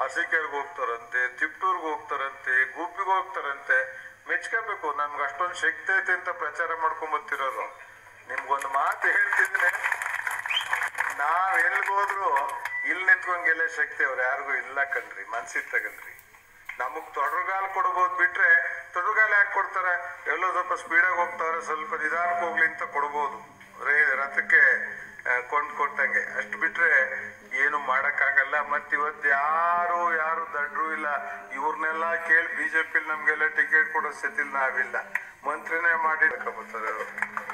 ಅರಸೀಕೆರೆಗೆ ಹೋಗ್ತಾರಂತೆ ತಿಪ್ಟೂರ್ಗೆ ಹೋಗ್ತಾರಂತೆ ಗುಬ್ಬಿಗೆ ಹೋಗ್ತಾರಂತೆ ಮೆಚ್ಕೋಬೇಕು ನನ್ಗೆ ಅಷ್ಟೊಂದು ಶಕ್ತಿ ಐತೆ ಅಂತ ಪ್ರಚಾರ ಮಾಡ್ಕೊಂಡ್ ಬರ್ತಿರೋರು ನಿಮ್ಗೊಂದು ಮಾತು ಹೇಳ್ತಿದ್ದೀನಿ ನಾವ್ ಎಲ್ಗೋದ್ರು ಇಲ್ಲಿ ನಿಂತ್ಕೊಂಡ್ ಶಕ್ತಿ ಅವ್ರು ಯಾರಿಗೂ ಇಲ್ಲ ಕಣ್ರಿ ಮನ್ಸಿಗೆ ತಗಲ್ರಿ ನಮಗ್ ತೊಡರುಗಾಲ್ ಕೊಡ್ಬೋದು ಬಿಟ್ರೆ ತೊಡರುಗಾಲ್ ಯಾಕೆ ಕೊಡ್ತಾರೆ ಎಲ್ಲೋ ಸ್ವಲ್ಪ ಸ್ಪೀಡಾಗಿ ಹೋಗ್ತಾರೆ ಸ್ವಲ್ಪ ನಿಧಾನಕ್ಕೆ ಹೋಗ್ಲಿ ಅಂತ ಕೊಡ್ಬೋದು ರೇ ರಥಕ್ಕೆ ಆ, ಕೊಂಡ್ ಕೊಟ್ಟಂಗೆ ಅಷ್ಟು ಬಿಟ್ರೆ ಏನು ಮಾಡಕ್ಕಾಗಲ್ಲ ಮತ್ ಇವತ್ತು ಯಾರು ಯಾರು ದಡ್ರು ಇಲ್ಲ ಇವ್ರನ್ನೆಲ್ಲ ಕೇಳಿ ಬಿಜೆಪಿ ನಮ್ಗೆಲ್ಲ ಟಿಕೆಟ್ ಕೊಡೋ ಸ್ಥಿತಿಲಿ ನಾವಿಲ್ಲ ಮಂತ್ರಿನೇ ಮಾಡಿ ಬರ್ತಾರೆ ಅವ್ರು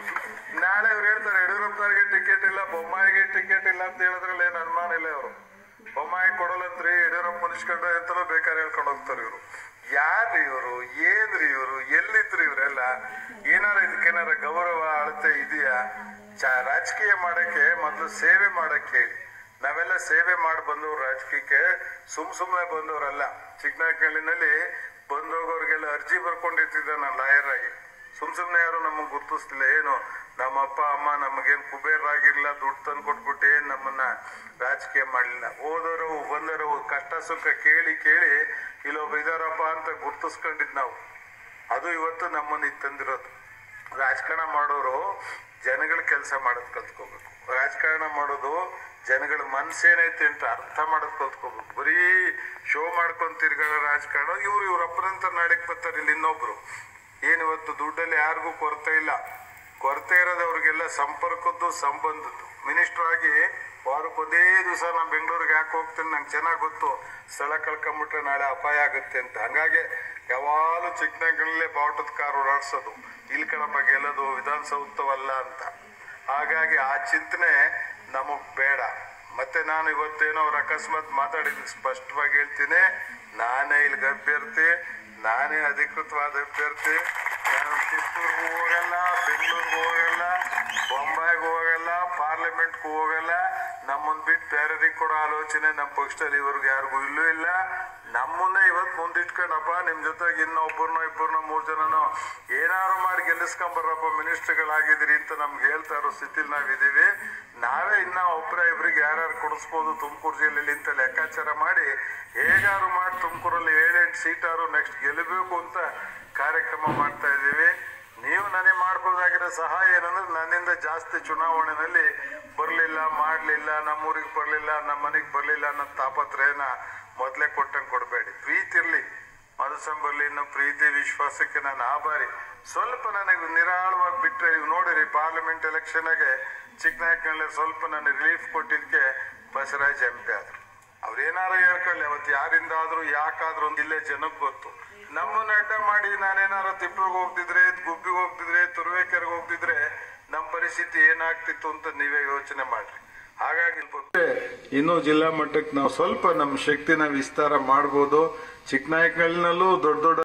ನಾಳೆ ಇವ್ರು ಹೇಳ್ತಾರೆ ಯಡಿಯೂರಪ್ಪನವ್ರಿಗೆ ಟಿಕೆಟ್ ಇಲ್ಲ ಬೊಮ್ಮಾಯಿಗೆ ಟಿಕೆಟ್ ಇಲ್ಲ ಅಂತ ಹೇಳಿದ್ರಲ್ಲಿ ಏನ್ ಅನುಮಾನ ಇಲ್ಲ ಅವರು ಬೊಮ್ಮಾಯಿ ಕೊಡಲ್ಲಂತ್ರಿ ಯಡಿಯೂರಪ್ಪ ಮುನಿಸ್ಕೊಂಡ್ರೆ ಅಂತಲೂ ಬೇಕಾದ್ರೆ ಹೇಳ್ಕೊಂಡು ಹೋಗ್ತಾರೆ ಇವರು ಯಾರ್ರಿ ಇವರು ಏನ್ರಿ ಇವರು ಎಲ್ಲಿದ್ರಿ ಇವರೆಲ್ಲ ಏನಾರ ಇದಕ್ಕೇನಾರ ಗೌರವ ಅಳತೆ ಇದೆಯಾ ಚ ರಾಜಕೀಯ ಮಾಡಕ್ಕೆ ಮೊದಲು ಸೇವೆ ಮಾಡಕ್ಕೆ ಹೇಳಿ ನಾವೆಲ್ಲ ಸೇವೆ ಮಾಡಿ ಬಂದವ್ರು ರಾಜಕೀಯಕ್ಕೆ ಸುಮ್ ಸುಮ್ಮನೆ ಬಂದವರಲ್ಲ ಚಿಕ್ಕನಾಕಳ್ಳಿನಲ್ಲಿ ಬಂದೋಗೋರ್ಗೆಲ್ಲ ಅರ್ಜಿ ಬರ್ಕೊಂಡಿರ್ತಿದ್ದ ನಾನು ಲಾಯರ್ ಆಗಿ ಸುಮ್ ಸುಮ್ನೆ ಯಾರು ನಮಗ್ ಗುರ್ತಿಸ್ತಿಲ್ಲ ಏನು ನಮ್ಮ ಅಪ್ಪ ಅಮ್ಮ ನಮಗೇನ್ ಕುಬೇರಾಗಿರ್ಲಿಲ್ಲ ದುಡ್ಡು ತಂದು ಕೊಟ್ಬಿಟ್ಟು ಏನ್ ನಮ್ಮನ್ನ ರಾಜಕೀಯ ಮಾಡ್ಲಿಲ್ಲ ಓದೋರು ಬಂದವರು ಕಷ್ಟ ಸುಖ ಕೇಳಿ ಕೇಳಿ ಇಲ್ಲೊಬ್ಬ ಇದಾರಪ್ಪ ಅಂತ ಗುರ್ತಿಸ್ಕೊಂಡಿದ್ ನಾವು ಅದು ಇವತ್ತು ನಮ್ಮನ್ನ ಇದು ತಂದಿರೋದು ರಾಜಕಾರಣ ಮಾಡೋರು ಜನಗಳ ಕೆಲಸ ಮಾಡೋದ್ ಕಲ್ತ್ಕೋಬೇಕು ರಾಜಕಾರಣ ಮಾಡೋದು ಜನಗಳ ಮನ್ಸೇನೈತೆ ಅಂತ ಅರ್ಥ ಮಾಡೋದ್ ಕಲ್ತ್ಕೋಬೇಕು ಬರೀ ಶೋ ಮಾಡ್ಕೊಂಡ್ ತಿರ್ಗಾಡೋ ರಾಜಕಾರಣ ಇವ್ರು ಇವ್ರ ಅಪ್ಪನಂತ ನಾಳೆಗ್ ಬರ್ತಾರೆ ಇಲ್ಲಿ ಇನ್ನೊಬ್ರು ಏನ್ ಇವತ್ತು ದುಡ್ಡಲ್ಲಿ ಯಾರಿಗೂ ಕೊರತೆ ಇಲ್ಲ ಕೊರತೆ ಇರೋದು ಅವ್ರಿಗೆಲ್ಲ ಸಂಪರ್ಕದ್ದು ಸಂಬಂಧದ್ದು ಮಿನಿಸ್ಟರ್ ಆಗಿ ವಾರಕ್ಕೆ ಒಂದೇ ದಿವಸ ನಾನು ಬೆಂಗಳೂರಿಗೆ ಯಾಕೆ ಹೋಗ್ತೀನಿ ನಂಗೆ ಚೆನ್ನಾಗಿ ಗೊತ್ತು ಸ್ಥಳ ಕಳ್ಕೊಂಬಿಟ್ರೆ ನಾಳೆ ಅಪಾಯ ಆಗುತ್ತೆ ಅಂತ ಹಂಗಾಗಿ ಯಾವಾಗಲೂ ಚಿಕ್ಕನಗರಲ್ಲೇ ಬಾವುಟದ ಕಾರ್ ಓಡಾಡ್ಸೋದು ಇಲ್ಲಿ ಕಣಪ್ಪ ಗೆಲ್ಲೋದು ವಿಧಾನಸೌಧವಲ್ಲ ಅಂತ ಹಾಗಾಗಿ ಆ ಚಿಂತನೆ ನಮಗ್ ಬೇಡ ಮತ್ತೆ ನಾನು ಇವತ್ತೇನೋ ಅವ್ರ ಅಕಸ್ಮಾತ್ ಮಾತಾಡಿದ್ದೀನಿ ಸ್ಪಷ್ಟವಾಗಿ ಹೇಳ್ತೀನಿ ನಾನೇ ಇಲ್ಲಿಗೆ ಅಭ್ಯರ್ಥಿ ನಾನೇ ಅಧಿಕೃತವಾದ ಅಭ್ಯರ್ಥಿ ನಾನು ಕಿತ್ತೂರ್ಗೂ ಹೋಗಲ್ಲ ಬೆಂಗಳೂರಿಗೂ ಹೋಗಲ್ಲ ಬೊಂಬಾಯಿಗೂ ಹೋಗಲ್ಲ ಪಾರ್ಲಿಮೆಂಟ್ಗೂ ಹೋಗಲ್ಲ ನಮ್ಮನ್ ಬಿಟ್ಟು ಬೇರೆದಿಗೆ ಕೊಡೋ ಆಲೋಚನೆ ನಮ್ಮ ಪಕ್ಷದಲ್ಲಿ ಇವ್ರಿಗೆ ಯಾರಿಗೂ ಇಲ್ಲೂ ಇಲ್ಲ ನಮ್ಮನ್ನೇ ಇವತ್ತು ಮುಂದಿಟ್ಕೊಂಡಪ್ಪ ನಿಮ್ ಜೊತೆಗೆ ಇನ್ನೊಬ್ಬರನ್ನೋ ಇಬ್ಬರನ್ನೋ ಮೂರ್ ಜನನೋ ಏನಾರು ಮಾಡಿ ಗೆಲ್ಲಿಸ್ಕೊಂಬರ್ರಪ್ಪ ಮಿನಿಸ್ಟರ್ಗಳಾಗಿದ್ದೀರಿ ಅಂತ ನಮ್ಗೆ ಹೇಳ್ತಾ ಇರೋ ಸ್ಥಿತಿಲಿ ನಾವಿದೀವಿ ನಾವೇ ಇನ್ನ ಒಬ್ಬರ ಇಬ್ರಿಗೆ ಯಾರ್ಯಾರು ಕೊಡಿಸ್ಬೋದು ತುಮಕೂರು ಜಿಲ್ಲೆಯಲ್ಲಿ ಅಂತ ಲೆಕ್ಕಾಚಾರ ಮಾಡಿ ಹೇಗಾರು ಮಾಡಿ ತುಮಕೂರಲ್ಲಿ ಏಳೆಂಟು ಸೀಟಾರು ನೆಕ್ಸ್ಟ್ ಗೆಲ್ಲಬೇಕು ಅಂತ ಕಾರ್ಯಕ್ರಮ ಮಾಡ್ತಾ ಇದ್ದೀವಿ ನೀವು ನನಗೆ ಮಾಡ್ಬೋದಾಗಿರೋ ಸಹಾಯ ಏನಂದ್ರೆ ನನ್ನಿಂದ ಜಾಸ್ತಿ ಚುನಾವಣೆಯಲ್ಲಿ ಬರಲಿಲ್ಲ ಮಾಡಲಿಲ್ಲ ನಮ್ಮೂರಿಗೆ ಬರಲಿಲ್ಲ ನಮ್ಮ ಮನೆಗೆ ಬರಲಿಲ್ಲ ಅನ್ನೋ ತಾಪತ್ರಯನ ಮೊದಲೇ ಕೊಟ್ಟಂಗೆ ಕೊಡಬೇಡಿ ಪ್ರೀತಿ ಇರಲಿ ಮಧುಸಂಬರ್ಲಿ ಇನ್ನೂ ಪ್ರೀತಿ ವಿಶ್ವಾಸಕ್ಕೆ ನಾನು ಆಭಾರಿ ಸ್ವಲ್ಪ ನನಗೆ ನಿರಾಳವಾಗಿ ಬಿಟ್ಟರೆ ನೀವು ನೋಡಿರಿ ಪಾರ್ಲಿಮೆಂಟ್ ಎಲೆಕ್ಷನ್ಗೆ ಚಿಕ್ಕನಾಯಕನಲ್ಲಿ ಸ್ವಲ್ಪ ನನಗೆ ರಿಲೀಫ್ ಕೊಟ್ಟಿದ್ದಕ್ಕೆ ಬಸವರಾಜ್ ಎಂ ಪಿ ಆದ್ರು ಅವ್ರೇನಾರು ಹೇಳ್ಕೊಳ್ಳಿ ಅವತ್ತು ಯಾರಿಂದ ಆದ್ರೂ ಯಾಕಾದ್ರೂ ಒಂದು ಇಲ್ಲೇ ಜನಕ್ಕೆ ಗೊತ್ತು ನಮ್ಮನ್ನ ಅಡ್ಡ ಮಾಡಿ ನಾನೇನಾರು ತಿಪ್ಪಳಿಗೆ ಹೋಗ್ತಿದ್ರೆ ಗುಬ್ಬಿಗೆ ಹೋಗ್ತಿದ್ರೆ ತುರುವೇಕೆರೆಗೆ ಹೋಗ್ತಿದ್ರೆ ನಮ್ಮ ಪರಿಸ್ಥಿತಿ ಏನಾಗ್ತಿತ್ತು ಅಂತ ನೀವೇ ಯೋಚನೆ ಮಾಡ್ರಿ ಹಾಗಾಗಿ ಇನ್ನು ಜಿಲ್ಲಾ ಮಟ್ಟಕ್ಕೆ ನಾವು ಸ್ವಲ್ಪ ನಮ್ಮ ಶಕ್ತಿನ ವಿಸ್ತಾರ ಮಾಡ್ಬೋದು ಚಿಕ್ಕನಾಯಕನಲ್ಲೂ ದೊಡ್ಡ ದೊಡ್ಡ